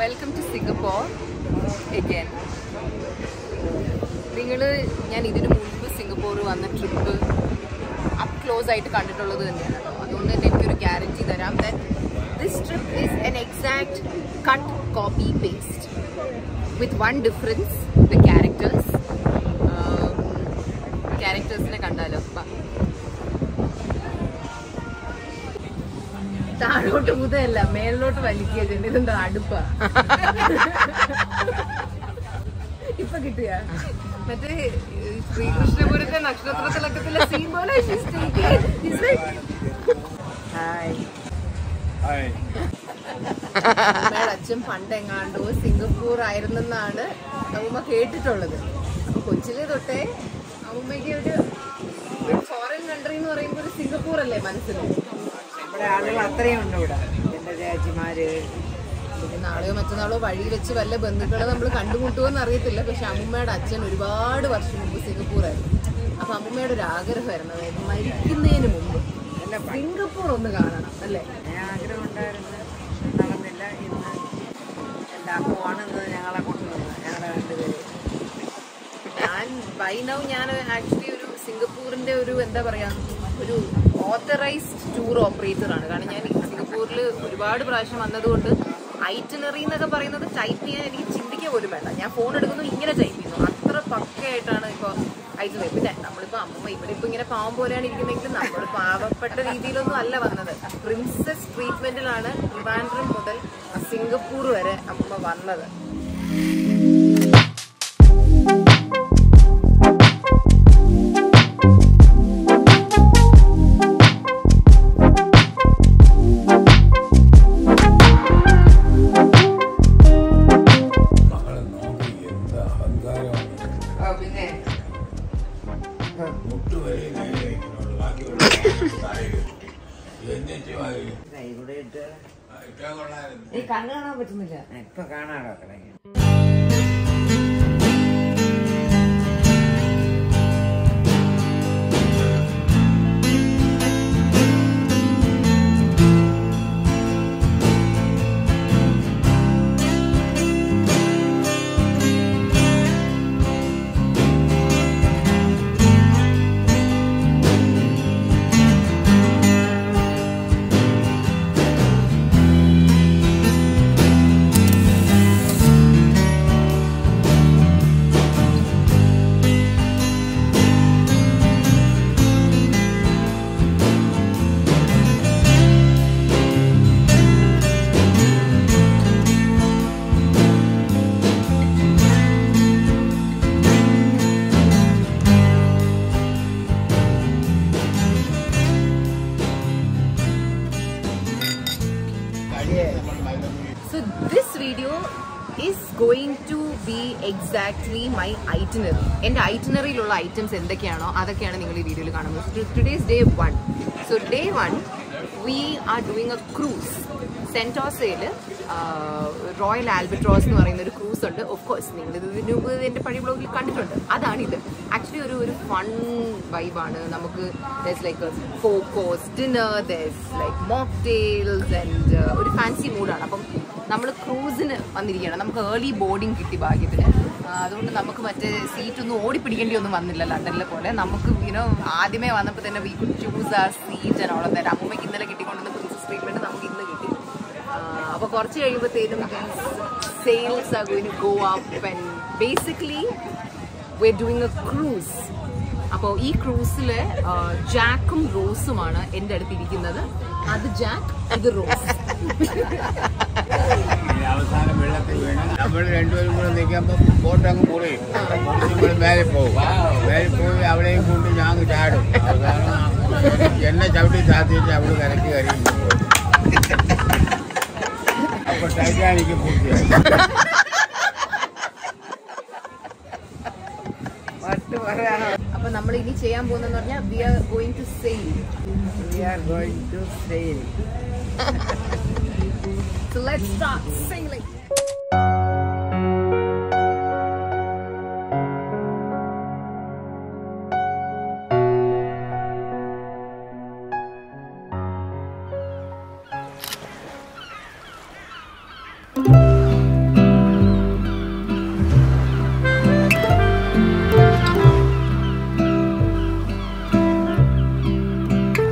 Welcome to Singapore again നിങ്ങൾ ഞാൻ ഇതിനു മുൻപ് സിംഗപ്പൂർ വന്ന ട്രിപ്പ് അപ്പ് ക്ലോസ് ആയിട്ട് കണ്ടിട്ടുള്ളത് തന്നെയാണ് കേട്ടോ അതുകൊണ്ട് തന്നെ എനിക്കൊരു ഗ്യാരണ്ടി തരാം this trip is an exact cut copy paste with one difference the characters ക്യാരക്ടേഴ്സിനെ കണ്ടാലോ വാ. താഴോട്ട് മുതലല്ല മേളിലോട്ട് വലിക്കുക ചെയ്യണ്ട ഇതെന്താ അടുപ്പ ഇപ്പൊ കിട്ടിയ മറ്റേ ഈ ശ്രീകൃഷ്ണപുരത്തെ നക്ഷത്ര തിളക്കത്തിലെ സീൻ പോലെ she's taking- she's like, അമ്മയുടെ അച്ഛൻ പണ്ട് എങ്ങാണ്ടോ സിംഗപ്പൂർ ആയിരുന്നെന്നാണ് അമ്മ കേട്ടിട്ടുള്ളത് അപ്പൊ കൊച്ചിലെ തൊട്ടേ അമ്മയ്ക്ക് ഒരു ഫോറിൻ കൺട്രി എന്ന് പറയുമ്പോൾ ഒരു സിംഗപ്പൂർ അല്ലേ മനസ്സിൽ നമ്മുടെ ആളുകൾ അത്രയും ഉണ്ട് ഇവിടെ എന്റെ രാജ്യമാര് പിന്നെ നാളെയോ മറ്റന്നാളോ വഴി വെച്ച് വല്ല ബന്ധുക്കളെ നമ്മൾ കണ്ടുമുട്ടുമെന്ന് അറിയത്തില്ല പക്ഷെ അമ്മൂമ്മയുടെ അച്ഛൻ ഒരുപാട് വർഷം മുമ്പ് സിംഗപ്പൂറായിരുന്നു അപ്പൊ അമ്മൂമ്മയുടെ ഒരു ആഗ്രഹമായിരുന്നു അതായത് മരിക്കുന്നതിന് മുമ്പ് സിംഗപ്പൂർ ഒന്ന് കാണണം അല്ലേ ഞാൻ ആഗ്രഹം ഉണ്ടായിരുന്നു നടന്നില്ല ഇന്ന് എന്റെ അമ്മുവാണ് ഇന്ന് ഞങ്ങളെ കൊണ്ടുവന്നത് ഞങ്ങളെ രണ്ടുപേര് ഞാൻ ബൈ നൗ ഞാൻ ആക്ച്വലി ഒരു സിംഗപ്പൂരിന്റെ ഒരു എന്താ പറയാ ഒരു ഓത്തറൈസ്ഡ് ടൂർ ഓപ്പറേറ്റർ ആണ് കാരണം ഞാൻ സിംഗപ്പൂരിൽ ഒരുപാട് പ്രാവശ്യം വന്നതുകൊണ്ട് ഐറ്റിനറി എന്നൊക്കെ പറയുന്നത് ടൈപ്പ് ചെയ്യാൻ എനിക്ക് ചിന്തിക്കുക പോലും വേണ്ട ഞാൻ ഫോൺ എടുക്കുന്നു ഇങ്ങനെ ടൈപ്പ് ചെയ്യുന്നു അത്ര പക്കയായിട്ടാണ് ഇപ്പോൾ ഐറ്റിനറി പിന്നെ നമ്മളിപ്പോൾ അമ്മ ഇവിടെ ഇപ്പോൾ ഇങ്ങനെ പാവം പോലെയാണ് ഇരിക്കുന്നെങ്കിൽ നമ്മൾ പാവപ്പെട്ട രീതിയിലൊന്നും അല്ല വന്നത് പ്രിൻസസ് ട്രീറ്റ്മെന്റിലാണ് ട്രിവാൻഡ്രം മുതൽ സിംഗപ്പൂർ വരെ അമ്മ വന്നത് മകളെ നോക്കി എന്ത് അഹങ്കാരമാണ് പിന്നെ മുട്ടുവരെ നേരെ ഇരിക്കുന്നുള്ളൂ. ബാക്കിയുള്ള താഴെ എന്നിട്ട് വായി. ഇവിടെ ഇട്ട് ആ, ഇട്ടാ കൊള്ളായിരുന്നു. ഈ കണ്ണ് കാണാൻ പറ്റുന്നില്ല ഇപ്പൊ കാണാടോ കിടങ്ങി So this video is going to be exactly my itinerary. എൻ്റെ ഐറ്റിനറിയിലുള്ള ഐറ്റംസ് എന്തൊക്കെയാണോ അതൊക്കെയാണ് നിങ്ങൾ ഈ വീഡിയോയിൽ കാണുന്നത് today's day one so day one we are doing a cruise സെൻറ്റോസയിൽ റോയൽ ആൽബട്രോസ് എന്ന് പറയുന്ന ഒരു ക്രൂസ് ഉണ്ട് ഓഫ് കോഴ്സ് നിങ്ങൾ ഇത് ഇതിനു മുമ്പ് എൻ്റെ പഴയ ബ്ലോഗിൽ കണ്ടിട്ടുണ്ട് അതാണിത് ആക്ച്വലി ഒരു ഒരു ഫൺ വൈബാണ് നമുക്ക് ലൈക്ക് ഫോക്കോസ് ഡിന്നർ ലൈക്ക് മോക്ടെയിൽസ് ആൻഡ് ഒരു ഫാൻസി മൂഡാണ് അപ്പം നമ്മൾ ക്രൂസിന് വന്നിരിക്കുകയാണ് നമുക്ക് ഏർലി ബോർഡിംഗ് കിട്ടി ഭാഗ്യത്തിന് ആ, അതുകൊണ്ട് നമുക്ക് മറ്റേ സീറ്റ് ഒന്നും ഓടിപ്പിടിക്കേണ്ടി ഒന്നും വന്നില്ല ലണ്ടനിലെ പോലെ നമുക്ക് യുനോ ആദ്യമേ വന്നപ്പോൾ തന്നെ വി കുഡ് ചൂസ് ആ seat and all of that അമ്മയ്ക്ക് ഇന്നലെ കിട്ടിക്കൊണ്ടുവന്ന പ്രിൻസസ് ട്രീറ്റ്മെന്റ് നമുക്ക് ഇന്ന് കിട്ടി അപ്പോൾ കുറച്ച് കഴിയുമ്പോഴത്തേനും sails are going go up and basically we're doing a cruise അപ്പോൾ ഈ ക്രൂസില് ജാക്കും റോസുമാണ് എൻ്റെ അടുത്ത് ഇരിക്കുന്നത് അത് ജാക്ക് ഇത് റോസ് ഇനി അവസാനം വെള്ളത്തിൽ വീണ് നമ്മൾ രണ്ടുപേരും കൂടെ നിൽക്കുമ്പോൾ ബോട്ട് അങ്ങ് മുറിയും നമ്മൾ മേലെ പോകും മേലെ പോയി അവിടെയും കൊണ്ട് ഞാൻ ചാടും അവസാനം എന്നെ ചവിട്ടി താത്തിയിട്ട് അവിടെ കരക്ക് കരയും അപ്പൊ ടൈറ്റാനിക്ക് പൂർത്തിയായി ഒട്ട് പറയാനോ അപ്പൊ നമ്മൾ ഇനി ചെയ്യാൻ പോകുന്നതെന്ന് പറഞ്ഞാൽ we are going to sail we are going to sail so let's start sailing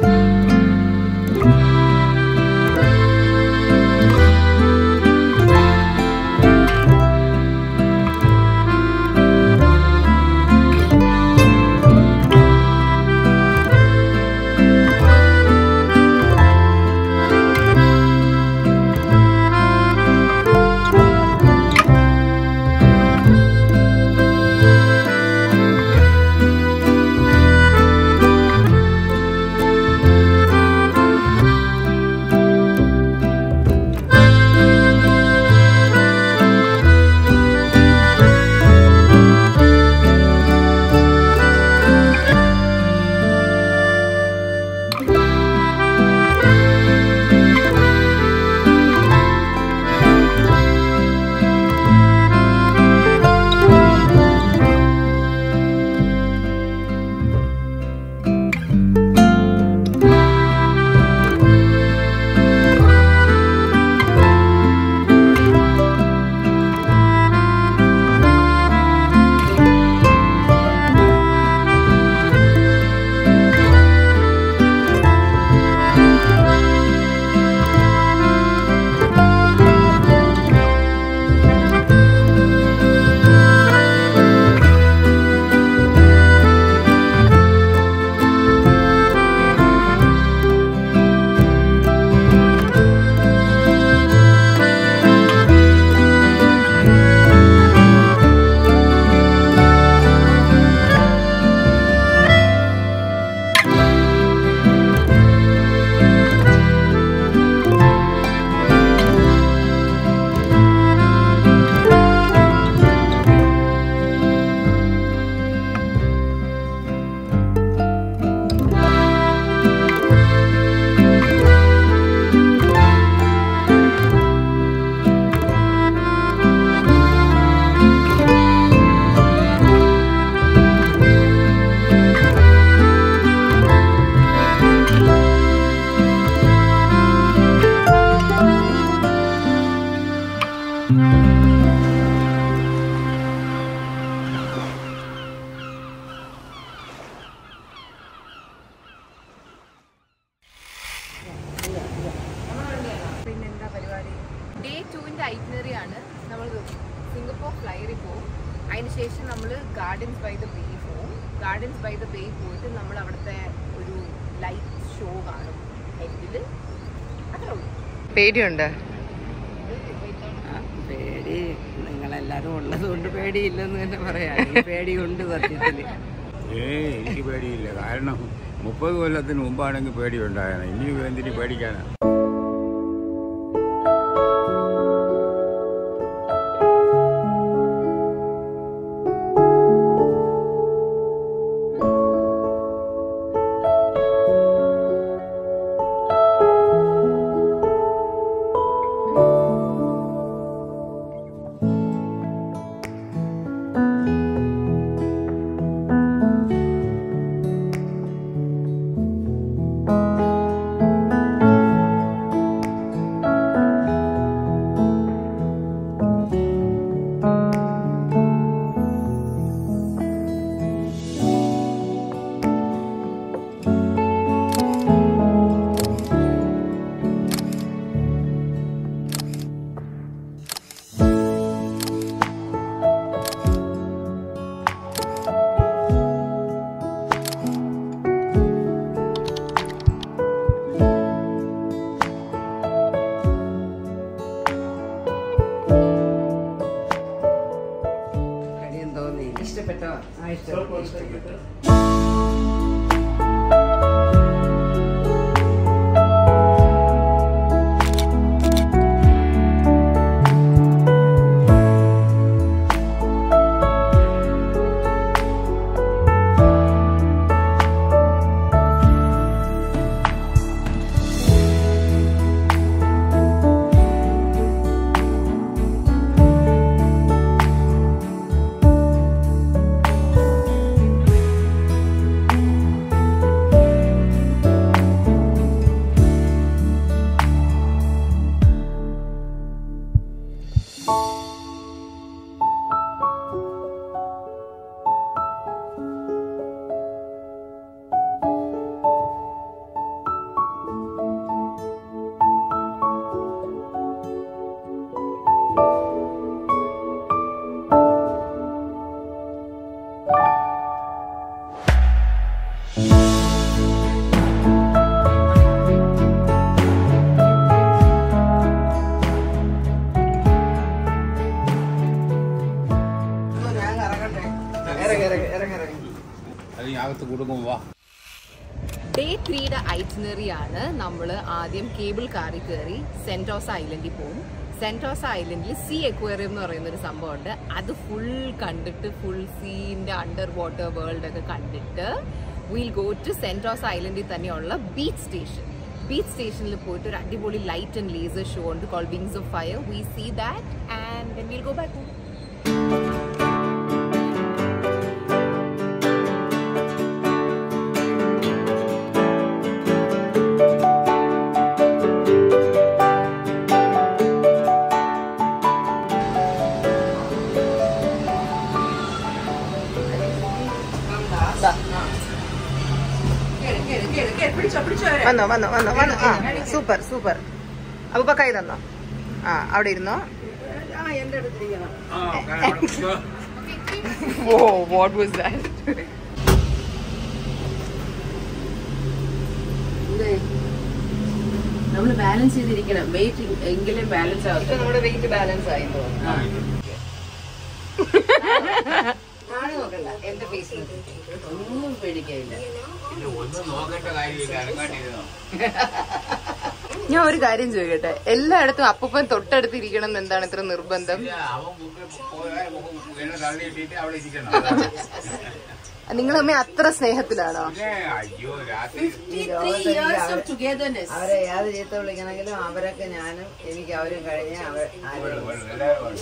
പിന്നെന്താ പരിപാടി ഡേ ടുവിന്റെ ഐറ്റിനറി ആണ് നമ്മൾ സിംഗപ്പൂർ ഫ്ലൈറിൽ പോകും അതിനുശേഷം നമ്മൾ ഗാർഡൻസ് ബൈ ദ ബേ പോകും ഗാർഡൻസ് ബൈ ദ ബേ പോയിട്ട് നമ്മൾ അവിടുത്തെ ഒരു ലൈറ്റ് ഷോ കാണും എൻഡില് അത്രേ ഉള്ളൂ പേടിയുണ്ട് ആ, പേടി നിങ്ങളെല്ലാരും ഉള്ളത് കൊണ്ട് പേടിയില്ലെന്ന് തന്നെ പറയാം എനിക്ക് പേടിയുണ്ട് സത്യത്തില് ഏയ് എനിക്ക് പേടിയില്ല കാരണം മുപ്പത് കൊല്ലത്തിന് മുമ്പാണെങ്കിൽ പേടിയുണ്ടായാണ് ഇനി എന്തിന് പേടിക്കാനാ ആ ഐറ്റിനറി ആണ് നമ്മൾ ആദ്യം കേബിൾ കാറിൽ കയറി സെന്റോസ ഐലൻഡിൽ പോകും സെന്റോസ ഐലൻഡിൽ സീ എക്വേറിയം എന്ന് പറയുന്ന ഒരു സംഭവമുണ്ട് അത് ഫുൾ കണ്ടിട്ട് ഫുൾ സീന്റെ അണ്ടർ വാട്ടർ വേൾഡ് ഒക്കെ കണ്ടിട്ട് വിൽ ഗോ ടു സെന്റോസ ഐലൻഡിൽ തന്നെയുള്ള ബീച്ച് സ്റ്റേഷൻ ബീച്ച് സ്റ്റേഷനിൽ പോയിട്ട് ഒരു അടിപൊളി ലൈറ്റ് ആൻഡ് ലേസർ ഷോ ഉണ്ട് call Wings of Fire we see that and will go back home വന്നോ വന്നോ വന്നോ വന്നോ ആ സൂപ്പർ സൂപ്പർ അപ്പൊ കൈ തന്നോ ആ അവിടെ ഇരുന്നോ ഓ വാട്ട് വാസ് ദാറ്റ് നമ്മൾ ബാലൻസ് ചെയ്തിരിക്കണം വെയിറ്റ് എങ്കിലും ബാലൻസ് ആവട്ടെ നമ്മുടെ വെയിറ്റ് ബാലൻസ് ആയി തോന്നുന്നു നോക്കണ്ട എന്റെ ഫേസ് ഒന്നും പേടിക്കാനില്ല ഒന്നും നോക്കേണ്ട കാര്യമില്ല ഇറങ്ങാണ്ടിരുന്നോ ഞാൻ ഒരു കാര്യം ചോദിക്കട്ടെ എല്ലായിടത്തും അപ്പൂപ്പൻ തൊട്ടടുത്ത് ഇരിക്കണം എന്ന് എന്താണ് ഇത്ര നിർബന്ധം ഇല്ല, അവൻ മുമ്പിൽ പോയാൽ മുഖം എന്നെ തള്ളിയിട്ടിട്ട് അവിടെ ഇരിക്കണം നിങ്ങൾ തമ്മിൽ അത്ര സ്നേഹത്തിലാണോ പിന്നെ അയ്യോ രാത്രി ടുഗദർനെസ് അവരെ ഏത് ചീത്ത വിളിക്കണമെങ്കിലും അവരൊക്കെ ഞാനും എനിക്ക് അവരും കഴിഞ്ഞ അവർ ആരെയും വേണം, എല്ലാവരും വേണം.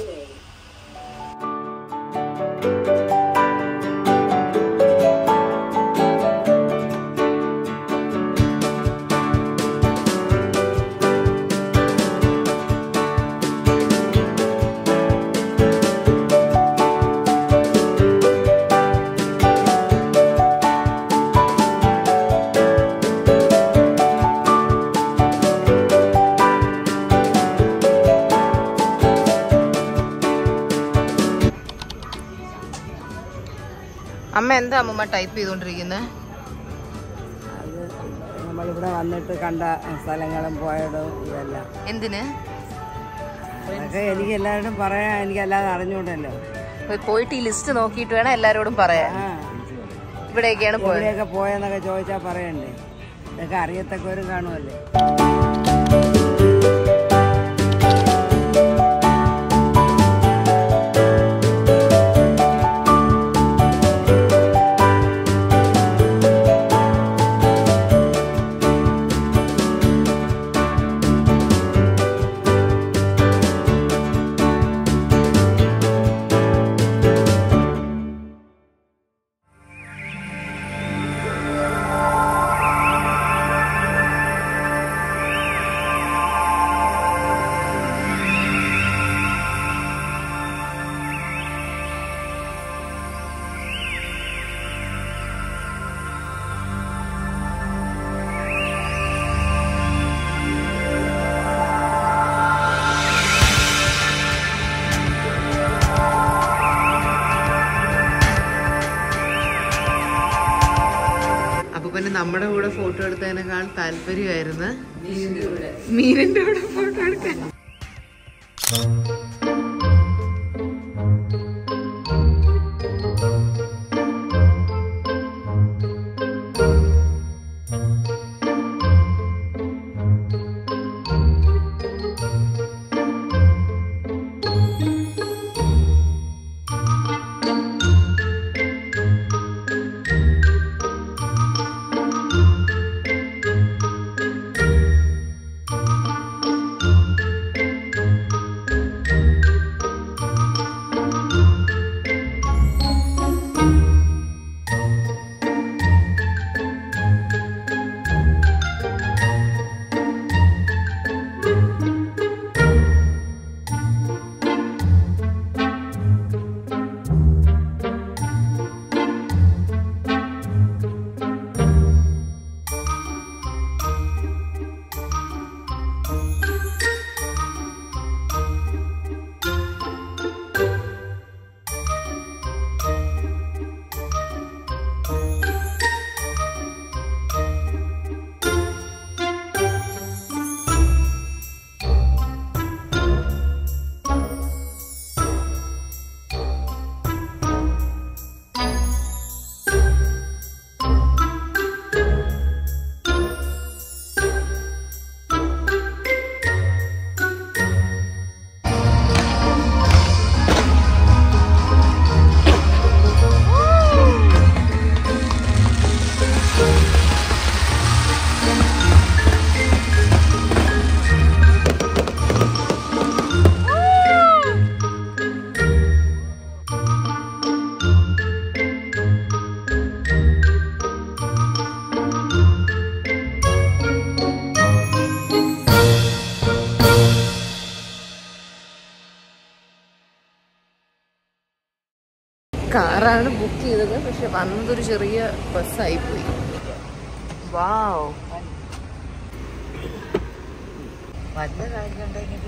അമ്മ എന്താ അമ്മൂമ്മ ടൈപ്പ് ചെയ്തോണ്ടിരിക്കുന്നത് അത് നമ്മളിവിടെ വന്നിട്ട് കണ്ട സ്ഥലങ്ങളും പോയതും ഇതെല്ലാം എന്തിന് അതൊക്കെ എനിക്ക് എല്ലാവരോടും പറയാൻ എനിക്ക് അല്ലാതെ അറിഞ്ഞൂടല്ലോ പോയി- പോയിട്ട് ഈ ലിസ്റ്റ് നോക്കിയിട്ട് വേണം എല്ലാരോടും പറയാൻ ആ ഇവിടെയൊക്കെയാണ് പോയത് എവിടെയൊക്കെ പോയെന്നൊക്കെ ചോദിച്ചാൽ പറയണ്ടേ ഇതൊക്കെ അറിയത്തക്കവരും കാണുമല്ലേ അപ്പൊ പിന്നെ നമ്മുടെ കൂടെ ഫോട്ടോ എടുത്തതിനേക്കാൾ താല്പര്യമായിരുന്നു മീനിന്റെ കൂടെ ഫോട്ടോ എടുക്കാൻ കാറാണ് ബുക്ക് ചെയ്തത് പക്ഷെ വന്നതൊരു ചെറിയ ബസ്സായി പോയി വാവ് വല്ല കാര്യമുണ്ടെങ്കിൽ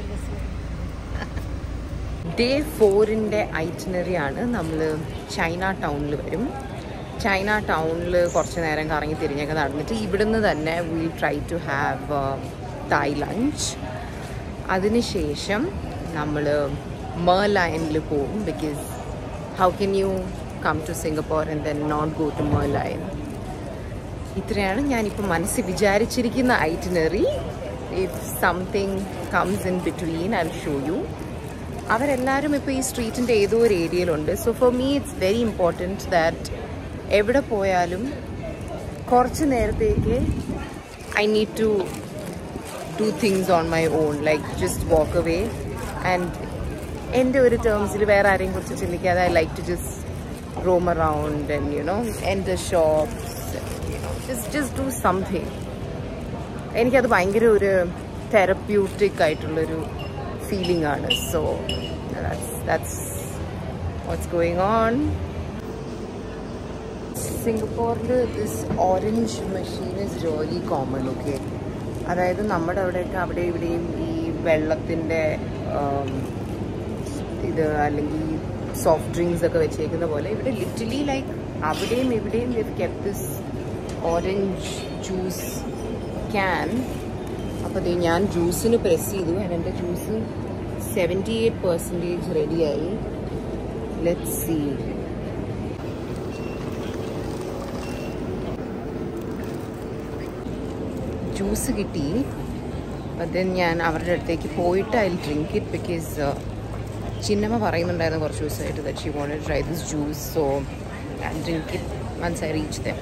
ഡേ ഫോറിൻ്റെ ഐറ്റിനറി ആണ് നമ്മൾ ചൈന ടൗണിൽ വരും ചൈന ടൗണിൽ കുറച്ച് നേരം കറങ്ങി തിരിഞ്ഞൊക്കെ നടന്നിട്ട് ഇവിടുന്ന് തന്നെ will try to have Thai lunch അതിനുശേഷം നമ്മൾ മേർലയനിൽ പോകും because how can you come to Singapore and then not go to Merlion ഇത്രയാണ് ഞാനിപ്പോൾ മനസ്സിൽ വിചാരിച്ചിരിക്കുന്ന itinerary if something comes in between I show you അവരെല്ലാവരും ഇപ്പോൾ ഈ സ്ട്രീറ്റിൻ്റെ ഏതോ ഒരു ഏരിയയിലുണ്ട് so for me it's very important that എവിടെ പോയാലും കുറച്ച് നേരത്തേക്ക് I need to do things on my own like just walk away and എൻ്റെ ഒരു ടേംസിൽ വേറെ ആരെയും കുറിച്ച് ചിന്തിക്കാതെ I like to just roam around and you know എൻ്റെ shops just just do something എനിക്കത് ഭയങ്കര ഒരു തെറപ്യൂട്ടിക് ആയിട്ടുള്ളൊരു ഫീലിംഗ് ആണ് so that's what's going on സിംഗപ്പൂരിൽ this orange machine is really common okay അതായത് നമ്മുടെ അവിടെയൊക്കെ അവിടെ ഇവിടെയും ഈ വെള്ളത്തിൻ്റെ ഇത് അല്ലെങ്കിൽ സോഫ്റ്റ് ഡ്രിങ്ക്സ് ഒക്കെ വെച്ചേക്കുന്ന പോലെ ഇവിടെ ലിറ്റലി ലൈക്ക് അവിടെയും ഇവിടെയും keep this orange juice can അപ്പോൾ ദേ ഞാൻ ജ്യൂസിന് പ്രസ് ചെയ്തു and എൻ്റെ ജ്യൂസ് സെവൻറ്റി എയ്റ്റ് പെർസെൻറ്റേജ് റെഡിയായി ലെറ്റ് സീ ജ്യൂസ് കിട്ടി അപ്പം ഞാൻ അവരുടെ അടുത്തേക്ക് പോയിട്ട് അതിൽ ഡ്രിങ്ക് ഇറ്റ് ബിക്കോസ് ചിന്നമ്മ പറയുന്നുണ്ടായിരുന്നു കുറച്ച് ദിവസമായിട്ട് that she won't try this juice so drink it once I reach the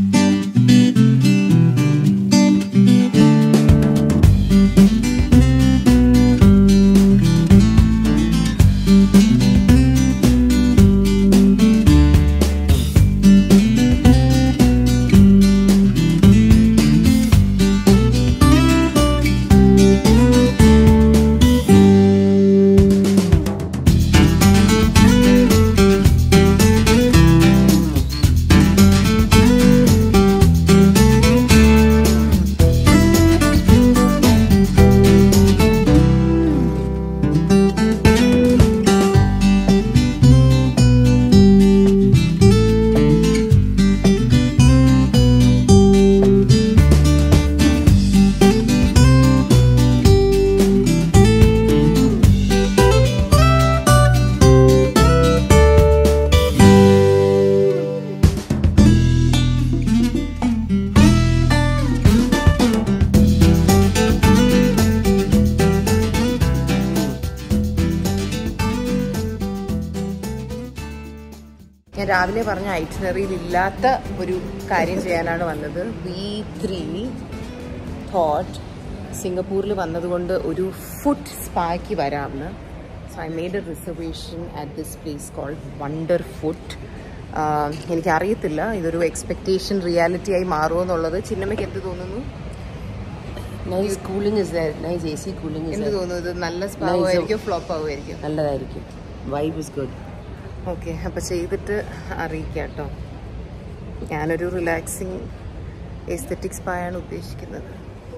ഞാൻ രാവിലെ പറഞ്ഞ ഐറ്റിനറിയിൽ ഇല്ലാത്ത ഒരു കാര്യം ചെയ്യാനാണ് വന്നത് വി ത്രീ തോട്ട് സിംഗപ്പൂരിൽ വന്നതുകൊണ്ട് ഒരു ഫുഡ് സ്പായ്ക്ക് വരാമെന്ന് so I made a reservation at this place called Wonder Foot എനിക്കറിയത്തില്ല ഇതൊരു എക്സ്പെക്റ്റേഷൻ റിയാലിറ്റി ആയി മാറുമോ എന്നുള്ളത് ചിന്നമ്മയ്ക്ക് എന്ത് തോന്നുന്നു nice cooling is nice A C cooling എന്ത് തോന്നുന്നു ഇത് നല്ല സ്പാവായിരിക്കും ഫ്ലോപ്പ് ആവുമായിരിക്കും നല്ലതായിരിക്കും വൈബ് ഇസ് ഗുഡ് ഓക്കെ അപ്പോൾ ചെയ്തിട്ട് അറിയിക്കാം കേട്ടോ ഞാനൊരു റിലാക്സിങ് എസ്തെറ്റിക് സ്പായാണ് ഉദ്ദേശിക്കുന്നത്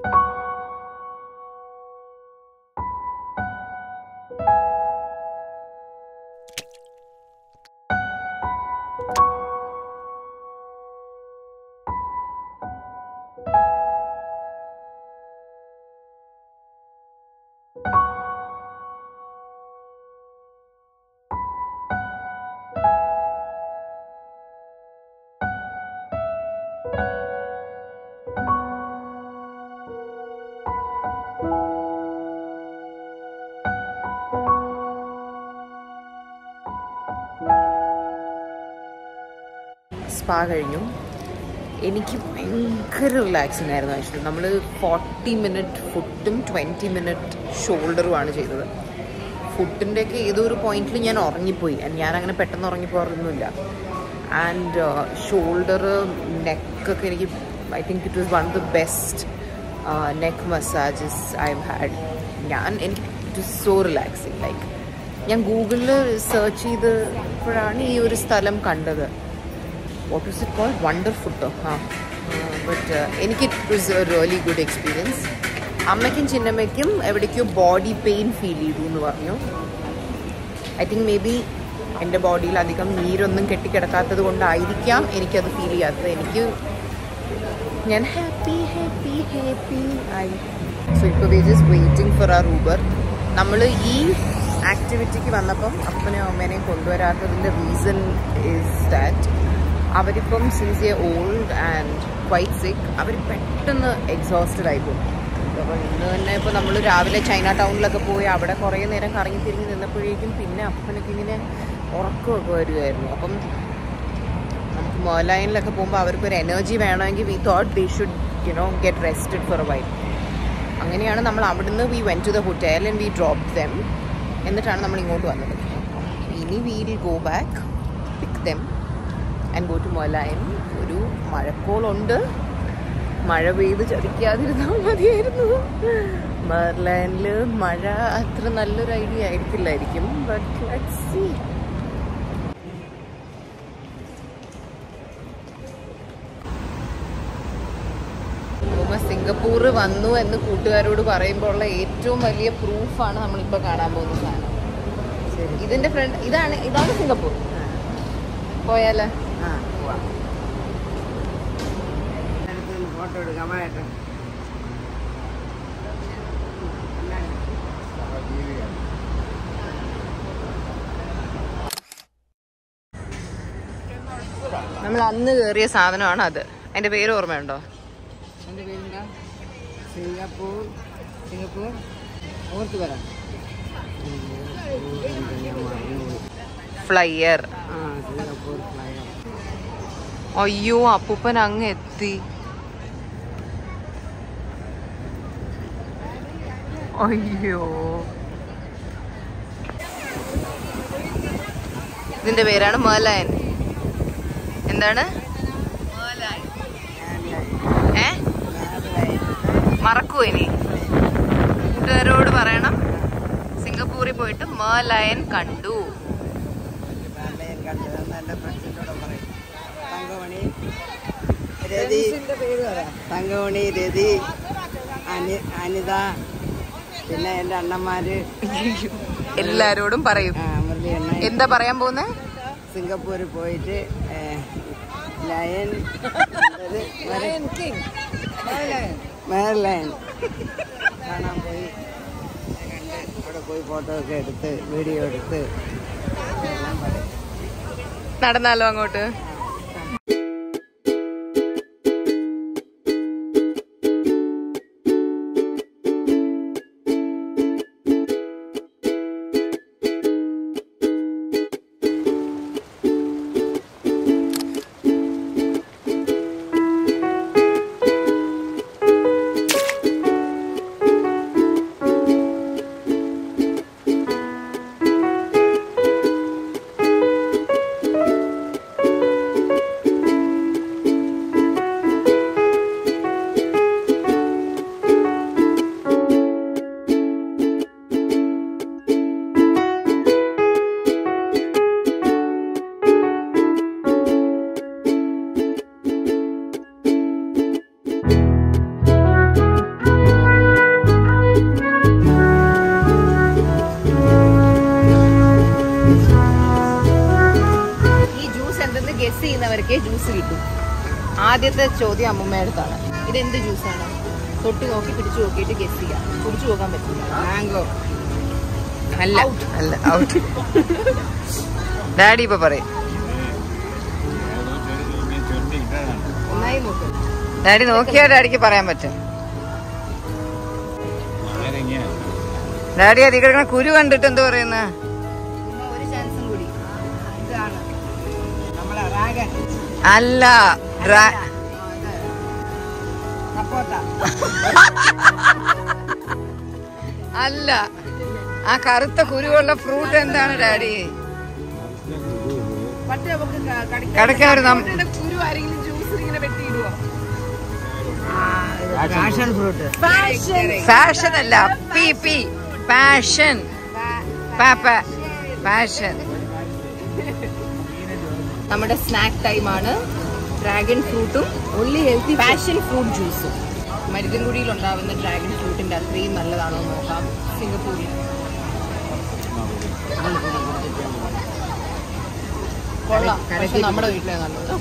സ്പാ കഴിഞ്ഞു എനിക്ക് ഭയങ്കര റിലാക്സിങ് ആയിരുന്നു ആക്ച്വലി നമ്മൾ ഫോർട്ടി മിനിറ്റ് ഫുട്ടും ട്വൻറ്റി മിനിറ്റ് ഷോൾഡറുമാണ് ചെയ്തത് ഫുഡിൻ്റെയൊക്കെ ഏതോ ഒരു പോയിന്റിൽ ഞാൻ ഉറങ്ങിപ്പോയി And ഞാൻ അങ്ങനെ പെട്ടെന്ന് ഉറങ്ങിപ്പോറൊന്നുമില്ല ആൻഡ് ഷോൾഡർ നെക്കൊക്കെ എനിക്ക് I think it was one of the best neck massages I have had ഞാൻ എനിക്ക് it was so relaxing like ഞാൻ ഗൂഗിളിൽ സെർച്ച് ചെയ്തപ്പോഴാണ് ഈ ഒരു സ്ഥലം കണ്ടത് what is it called Wonder ഫുട്ടോ ആ ബട്ട് എനിക്ക് it was a really good experience അമ്മയ്ക്കും ചിന്നമ്മയ്ക്കും എവിടേക്കോ ബോഡി പെയിൻ ഫീൽ ചെയ്തു എന്ന് പറഞ്ഞു ഐ തിങ്ക് മേ ബി എൻ്റെ ബോഡിയിൽ അധികം നീരൊന്നും കെട്ടിക്കിടക്കാത്തത് കൊണ്ടായിരിക്കാം എനിക്കത് ഫീൽ ചെയ്യാത്തത് എനിക്ക് ഞാൻ ഹാപ്പി ഹാപ്പി ഹാപ്പി ആയി സോ ഇപ്പോൾ we just waiting for our Uber നമ്മൾ ഈ ആക്ടിവിറ്റിക്ക് വന്നപ്പം അപ്പനെയും അമ്മേനെയും കൊണ്ടുവരാത്തതിൻ്റെ റീസൺ ഈസ് ദാറ്റ് അവരിപ്പം since a old and quite sick അവർ പെട്ടെന്ന് എക്സോസ്റ്റഡ് ആയി പോകും അപ്പോൾ ഇന്ന് തന്നെ ഇപ്പോൾ നമ്മൾ രാവിലെ ചൈന ടൗണിലൊക്കെ പോയി അവിടെ കുറേ നേരം കറങ്ങി തിരിഞ്ഞ് നിന്നപ്പോഴേക്കും പിന്നെ അപ്പനൊക്കെ ഇങ്ങനെ ഉറക്കമൊക്കെ വരുമായിരുന്നു അപ്പം നമുക്ക് മേലൈനിലൊക്കെ പോകുമ്പോൾ അവർക്ക് ഒരു എനർജി വേണമെങ്കിൽ we thought they should you know get rested for a while അങ്ങനെയാണ് നമ്മൾ അവിടുന്ന് we went to the hotel and we drop them എന്നിട്ടാണ് നമ്മൾ ഇങ്ങോട്ട് വന്നത് ഇനി we will go back pick them and go to Merlion ഒരു മഴക്കോളുണ്ട് മഴ പെയ്ത് ചതിക്കാതിരുന്നാൽ മതിയായിരുന്നു മെർലൈനിൽ മഴ അത്ര നല്ലൊരു ഐഡിയ ആയിരിക്കില്ലായിരിക്കും ബട്ട് ലെറ്റ്സ് സീ ഉമ്മ സിംഗപ്പൂർ വന്നു എന്ന് കൂട്ടുകാരോട് പറയുമ്പോൾ ഉള്ള ഏറ്റവും വലിയ പ്രൂഫാണ് നമ്മളിപ്പോൾ കാണാൻ പോകുന്ന സാധനം ഇതിന്റെ ഫ്രണ്ട് ഇതാണ് ഇതാണ് സിംഗപ്പൂർ പോയാലേ ആ പോവാം അടുത്തൊന്ന് ഫോട്ടോ എടുക്കാൻ പറയട്ടെ നമ്മൾ അന്ന് കയറിയ സാധനമാണ് അത് അതിന്റെ പേര് ഓർമ്മയുണ്ടോ എൻ്റെ പേരെന്താ സിംഗപ്പൂർ സിംഗപ്പൂർ ഓർത്ത് വരാം ഫ്ലയർ ആ സിംഗപ്പൂർ ഫ്ലൈർ അയ്യോ അപ്പൂപ്പൻ അങ്ങ് എത്തി അയ്യോ ഇതിന്റെ പേരാണ് മേലയൻ എന്താണ് ഏ മറക്കൂ ഇനി കൂട്ടുകാരോട് പറയണം സിംഗപ്പൂരിൽ പോയിട്ട് മേലയൻ കണ്ടു ബാർലയൻ കണ്ടതെന്ന് എൻ്റെ ഫ്രണ്ട്സിനോട് പറയും തങ്കമണി രതി തങ്കമണി രതി അനി അനിത പിന്നെ എൻ്റെ അണ്ണന്മാര് എല്ലാരോടും പറയും ആ, മുരളി അണ്ണ എന്താ പറയാൻ പോകുന്നേ സിംഗപ്പൂരിൽ പോയിട്ട് ഏ, ലയൻ മേർലയൻ കാണാൻ പോയി കണ്ട് അവിടെ പോയി ഫോട്ടോ ഒക്കെ എടുത്ത് വീഡിയോ എടുത്ത് എല്ലാം പറയും നടന്നാലോ അങ്ങോട്ട് ഈ ജ്യൂസ് എന്തെന്ന് ഗസ് ചെയ്യുന്നവർക്ക് ജ്യൂസ് കിട്ടും ആദ്യത്തെ ചോദ്യം അമ്മൂമ്മയുടെ അടുത്താണ് ഇത് എന്ത് ജ്യൂസാണ് തൊട്ട് നോക്കി പിടിച്ചു നോക്കിയിട്ട് ഗസ് ചെയ്യാം കുടിച്ചു പോകാൻ പറ്റില്ല മാംഗോ അല്ല അല്ല ഔട്ട് ഡാഡി ഇപ്പൊ പറയും ഒന്നായി നോക്കും ഡാഡി നോക്കിയാ ഡാഡിക്ക് പറയാൻ പറ്റും ഡാഡി അതി കിടക്കണ കുരു കണ്ടിട്ട് എന്ത് പറയുന്ന ഒരു ചാൻസും കൂടി ഇതാണ് നമ്മളെ റാഗൻ അല്ല ഡ്രാ- സപ്പോട്ട അല്ല ആ കറുത്ത കുരുവുള്ള ഫ്രൂട്ട് എന്താണ് ഡാഡി പറ്റേ നമുക്ക് ക- കടിക്കാൻ കടക്കാൻ ഒരു നം- കുരു ആരെങ്കിലും ജ്യൂസ് ഇങ്ങനെ വെട്ടിയിടുവോ പാഷൻ ഫ്രൂട്ട് ഫാഷൻ അല്ല പി പി പാഷൻ പാപ്പ പാഷൻ നമ്മുടെ സ്നാക്ക് ടൈമാണ് ഡ്രാഗൺ ഫ്രൂട്ടും ഒള്ളി ഹെൽത്തി പാഷൻ ഫ്രൂട്ട് ജ്യൂസും മരുതൻകുടിയിൽ ഉണ്ടാവുന്ന ഡ്രാഗൺ ഫ്രൂട്ടിന്റെ അത്രയും നല്ലതാണോ എന്ന് നോക്കാം സിംഗപ്പൂരിൽ കൊള്ളാം പക്ഷെ നമ്മുടെ വീട്ടിലെ നല്ലത്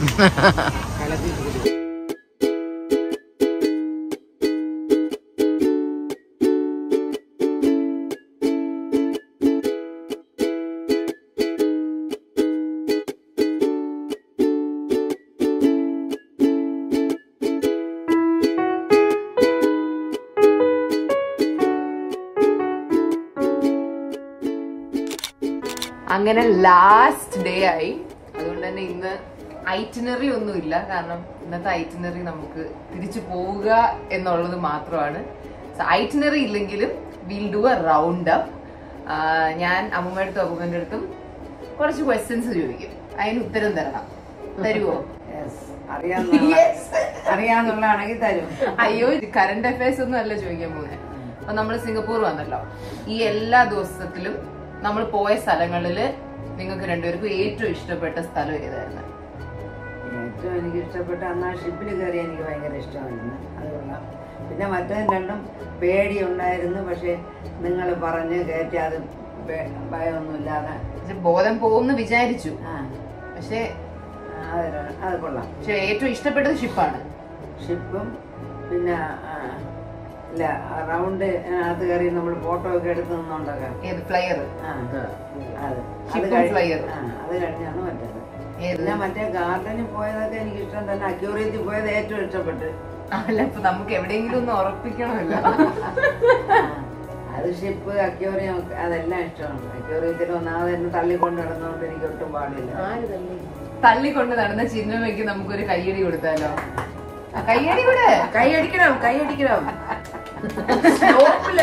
അങ്ങനെ ലാസ്റ്റ് ഡേ ആയി അതുകൊണ്ട് തന്നെ ഇന്ന് ഐറ്റിനറി ഒന്നുമില്ല കാരണം ഇന്നത്തെ ഐറ്റിനറി നമുക്ക് തിരിച്ചു പോവുക എന്നുള്ളത് മാത്രമാണ് ഐറ്റിനറി ഇല്ലെങ്കിലും will do a round up ഞാൻ അമ്മൂമ്മയുടെ അടുത്തും അപ്പൂമ്മന്റെ അടുത്തും കുറച്ച് ക്വസ്റ്റ്യൻസ് ചോദിക്കും അതിന് ഉത്തരം തരണം തരുമോ അറിയാന്നുള്ള അറിയാന്നുള്ളതാണെങ്കിൽ തരും അയ്യോ കറണ്ട് അഫയേഴ്സ് ഒന്നും അല്ല ചോദിക്കാൻ പോകുന്നത് അപ്പൊ നമ്മൾ സിംഗപ്പൂർ വന്നല്ലോ ഈ എല്ലാ ദിവസത്തിലും നമ്മൾ പോയ സ്ഥലങ്ങളില് നിങ്ങൾക്ക് രണ്ടുപേർക്കും ഏറ്റവും ഇഷ്ടപ്പെട്ട സ്ഥലം ഏതായിരുന്നു ഏറ്റവും എനിക്ക് ഇഷ്ടപ്പെട്ട അന്ന് ആ ഷിപ്പിൽ കയറി എനിക്ക് ഭയങ്കര ഇഷ്ടമായിരുന്നു അത് കൊള്ളാം പിന്നെ മറ്റേതും രണ്ടും പേടിയുണ്ടായിരുന്നു പക്ഷെ നിങ്ങൾ പറഞ്ഞ് കയറ്റി അത് ഭയ- ഭയമൊന്നുമില്ലാതെ പക്ഷെ ബോധം പോകുമെന്ന് വിചാരിച്ചു ആ പക്ഷെ അത് ര- അത് കൊള്ളാം പക്ഷെ ഏറ്റവും ഇഷ്ടപ്പെട്ടത് ഷിപ്പാണ് ഷിപ്പും പിന്നെ ആ, ഇല്ല റൗണ്ട് അത് കയറി നമ്മൾ ഫോട്ടോ ഒക്കെ എടുത്ത് നിന്നോണ്ടൊക്കെ ഏത് ഫ്ലയർ ആ അത് അത് ഷിപ്പും കഴിഞ്ഞ്- ഫ്ലയർ. ആ അത് കഴിഞ്ഞാണ് മറ്റേത് ഏത് പിന്നെ മറ്റേ ഗാർഡനിൽ പോയതൊക്കെ എനിക്ക് ഇഷ്ടം തന്നെ അക്യൂറിയത്തിൽ പോയത് ഏറ്റവും ഇഷ്ടപ്പെട്ട് അല്ല ഇപ്പൊ നമുക്ക് എവിടെയെങ്കിലും ഒന്ന് ഉറപ്പിക്കണമല്ലോ ആ, അത് ഷിപ്പ് അക്യൂറിയം ഒക്കെ അതെല്ലാം ഇഷ്ടമാണ് അക്യൂറിയത്തിൽ ഒന്നാമത് എന്നെ തള്ളിക്കൊണ്ട് നടന്നുകൊണ്ട് എനിക്ക് ഒട്ടും പാടില്ല തള്ളിക്കൊണ്ട് നടന്ന ചിഹ്നമയ്ക്ക് നമുക്കൊരു കയ്യടി കൊടുത്താലോ ആ, കയ്യടി കൂടെ കൈയടിക്കണം കൈയടിക്കണം സ്ലോപ്പില്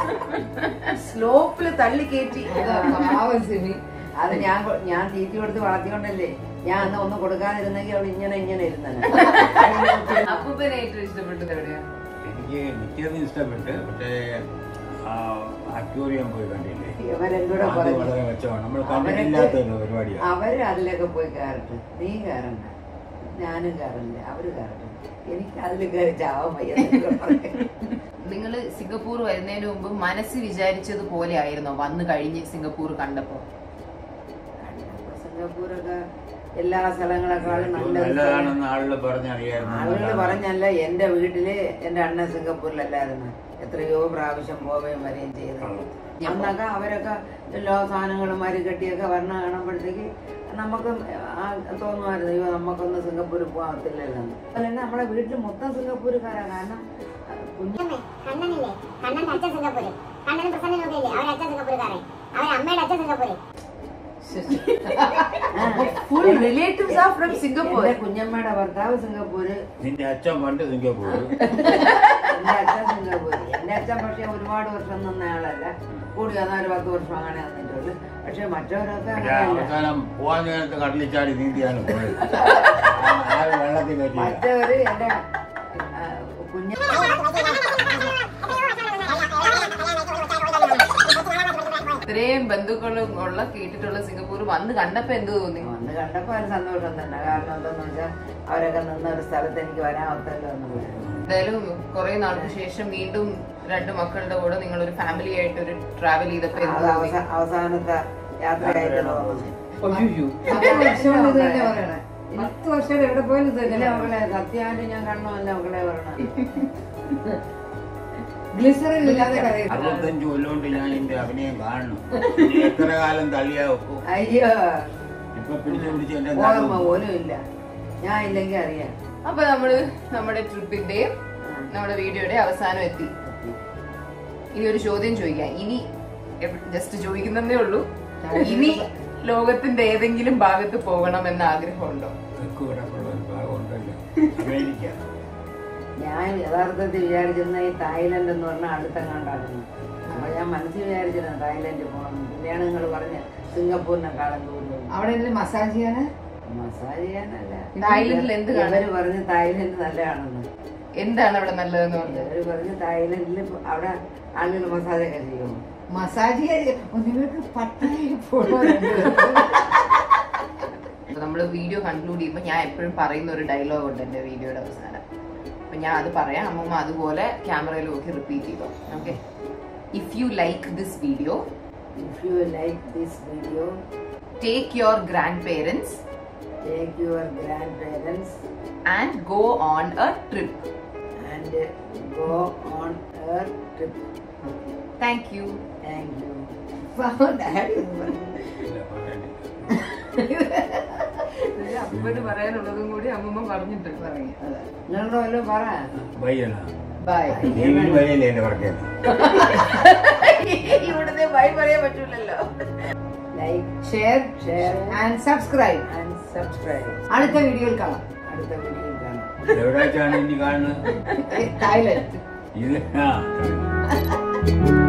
സ്ലോപ്പില് തള്ളി കയറ്റി പാവം സിമി അത് ഞാൻ കൊ- ഞാൻ തീറ്റി കൊടുത്ത് വളർത്തിക്കൊണ്ടല്ലേ ഞാൻ അന്ന് ഒന്നും കൊടുക്കാതിരുന്നെങ്കിൽ അവൾ ഇങ്ങനെ ഇങ്ങനെ ഇരുന്നെ അപ്പൂപ്പനെ ഏറ്റവും ഇഷ്ടപ്പെട്ടത് എവിടെയാ എനിക്ക് മിക്കതും ഇഷ്ടപ്പെട്ട് പക്ഷേ അക്യൂറിയം പോയി കണ്ടില്ലേ ഇവരെന്തൂടെ അത് പറഞ്ഞു വളരെ മെച്ചമാണ് നമ്മൾ അവരൊക്കെ- കണ്ടിട്ടില്ലാത്ത ഒരു പരിപാടിയാണ് അവര് അതിലൊക്കെ പോയി കയറട്ടെ നീ കയറണ്ട ഞാനും കയറില്ല അവര് കയറട്ടെ എനിക്ക് അതിൽ കയറി ചാവാൻ വയ്യ എന്നൊക്കെ പറയും. നിങ്ങൾ സിംഗപ്പൂർ വരുന്നതിന് മുമ്പ് മനസ്സ് വിചാരിച്ചതുപോലെ ആയിരുന്നോ വന്നു കഴിഞ്ഞ് സിംഗപ്പൂർ കണ്ടപ്പോ കണ്ടപ്പോ സിംഗപ്പൂരൊക്കെ എല്ലാ സ്ഥലങ്ങളെക്കാളും നല്ലത് നല്ലതാണെന്ന് ആളുകൾ പറഞ്ഞറിയായിരുന്നു ആളുകൾ പറഞ്ഞല്ല എന്റെ വീട്ടില് എന്റെ അണ്ണൻ സിംഗപ്പൂരിലല്ലായിരുന്നു എത്രയോ പ്രാവശ്യം പോവുകയും വരികയും ചെയ്തു അന്നൊക്കെ അവരൊക്കെ എല്ലാ സാധനങ്ങളും മരി കെട്ടിയൊക്കെ വരണ കാണുമ്പോഴത്തേക്ക് നമുക്ക് ആ തോന്നുമായിരുന്നു അയ്യോ നമുക്കൊന്ന് സിംഗപ്പൂർ പോകത്തില്ലല്ലോ എന്ന്. അതുപോലെ തന്നെ നമ്മുടെ വീട്ടിൽ മൊത്തം സിംഗപ്പൂർക്കാരാ കാരണം കുഞ്ഞു അമ്മേ, കണ്ണനില്ലേ കണ്ണന്റെ അച്ഛൻ സിംഗപ്പൂര് കണ്ണനും പ്രസന്നനും ഒക്കെ ഇല്ലേ അവരെ അച്ഛൻ സിംഗപ്പൂരുകാരൻ അവരെ അമ്മയുടെ അച്ഛൻ Singapore full relatives are from Singapore എന്റെ കുഞ്ഞമ്മയുടെ ഭർത്താവ് സിംഗപ്പൂര് നിന്റെ അച്ഛൻ പണ്ട് സിംഗപ്പൂർ എന്റെ അച്ഛൻ സിംഗപ്പൂര് എന്റെ അച്ഛൻ പക്ഷെ ഒരുപാട് വർഷം നിന്ന ആളല്ല കൂടി വന്നാൽ ഒരു പത്ത് വർഷം അങ്ങനെ നിന്നിട്ടുള്ളൂ പക്ഷെ മറ്റവരൊക്കെ അങ്ങനെയല്ല അവസാനം പോവാൻ നേരത്ത് കടലിൽ ചാടി നീന്തിയാണ് പോയത് ആ വെള്ളത്തിൽ കയറ്റിയ മറ്റവര് എന്റെ ആ, കുഞ്ഞ ഇത്രയും ബന്ധുക്കളും ഉള്ള കേട്ടിട്ടുള്ള സിംഗപ്പൂർ വന്ന് കണ്ടപ്പോ എന്ത് തോന്നി വന്ന് കണ്ടപ്പോ ഒരു സന്തോഷം തന്നെ കാരണം എന്താന്ന് വെച്ചാൽ അവരൊക്കെ നിന്ന ഒരു സ്ഥലത്ത് എനിക്ക് വരാമത്തല്ലോ എന്നുള്ളത് എന്തായാലും കുറെ നാൾക്ക് ശേഷം വീണ്ടും രണ്ട് മക്കളുടെ കൂടെ നിങ്ങൾ ഒരു ഫാമിലി ആയിട്ട് ഒരു ട്രാവൽ ചെയ്തപ്പോ എന്ത് അത് തോന്നി അവസാ- അവസാനത്തെ യാത്രയായിട്ട് തോന്നുന്നു പത്ത് വർഷം എവിടെ പോയാലും ഇത് ഇല്ല തന്നെ മകളെ സത്യമായിട്ട് ഞാൻ കണ്ണല്ല മകളെ പറയണത് ഗ്ലിസറിൻ ഇല്ലാതെ കരയും അറുപത്തഞ്ച് കൊല്ലോണ്ട് ഞാൻ എന്റെ അഭിനയം കാണണം ഇനി എത്ര കാലം തള്ളിയാ വെക്കും അയ്യോ ഇപ്പൊ പിടിച്ചു പിടിച്ച് എന്റെ ഓർമ്മ നടുവ് പോലും ഇല്ല ഞാൻ ഇല്ലെങ്കിൽ അറിയാം അപ്പൊ നമ്മള് നമ്മുടെ ട്രിപ്പിന്റെയും നമ്മുടെ വീഡിയോയുടെ അവസാനം എത്തി ഇനി ഒരു ചോദ്യം ചോദിക്കാം ഇനി ജസ്റ്റ് ചോദിക്കുന്നതേ ഉള്ളൂ ഇനി ലോകത്തിന്റെ ഏതെങ്കിലും ഭാഗത്ത് പോകണമെന്ന് ആഗ്രഹമുണ്ടോ തെക്ക് കിടക്കുള്ള ഒരു ഭാഗമുണ്ടല്ലോ അമേരിക്ക ഞാൻ യഥാർത്ഥത്തിൽ വിചാരിച്ചിരുന്ന ഈ തായ്ലൻഡ് എന്ന് പറഞ്ഞാൽ അടുത്തെങ്ങാണ്ടായിരുന്നു അപ്പൊ ഞാൻ മനസ്സിൽ വിചാരിച്ചിരുന്നു തായ്ലൻഡ് പോകണം പിന്നെയാണ് നിങ്ങൾ പറഞ്ഞ സിംഗപ്പൂരിനെക്കാളും ദൂരം അവിടെ എന്തെങ്കിലും മസാജ് ചെയ്യാന് മസാജ് ചെയ്യാനല്ല തായ്ലൻഡിൽ എന്ത് കാണാൻ? ഇവര് പറഞ്ഞ് തായ്ലൻഡ് നല്ലതാണെന്ന് എന്താണ് അവിടെ നല്ലതെന്ന് പറഞ്ഞത് അവര് പറഞ്ഞ് തായ്ലൻഡിൽ അവിടെ ആളുകൾ മസാജൊക്കെ ചെയ്യും മസാജ് നിങ്ങൾക്ക് പട്ടായി പോണോ നമ്മൾ വീഡിയോ കൺക്ലൂഡ് ചെയ്യുമ്പോൾ ഞാൻ എപ്പോഴും പറയുന്ന ഒരു ഡയലോഗ് ഉണ്ട് എൻ്റെ വീഡിയോയുടെ അവസാനം അപ്പൊ ഞാൻ അത് പറയാം അമ്മമ്മ അതുപോലെ ക്യാമറയിൽ നോക്കി റിപ്പീറ്റ് ചെയ്തോ okay if you like this video if you like this video take your grandparents take your grandparents and go on a trip and go on a trip thank you thank you അമ്മയോട് പറയാനുള്ളതും കൂടി അമ്മമ്മ പറഞ്ഞിട്ട് പറയും നിങ്ങളുടെ വല്ലതും പറ ബയ്യനാ by നീ ബയ്യല്ലേ എന്റെ പറഞ്ഞത് ഇവിടുത്തെ ബൈ പറയാൻ പറ്റൂലല്ലോ like share share and subscribe and subscribe അടുത്ത വീഡിയോയിൽ കാണാം അടുത്ത വീഡിയോയിൽ കാണാം എവിടെയാണ് ഇനി കാണുന്നത് തായ്ലൻഡ് ഇത് ആ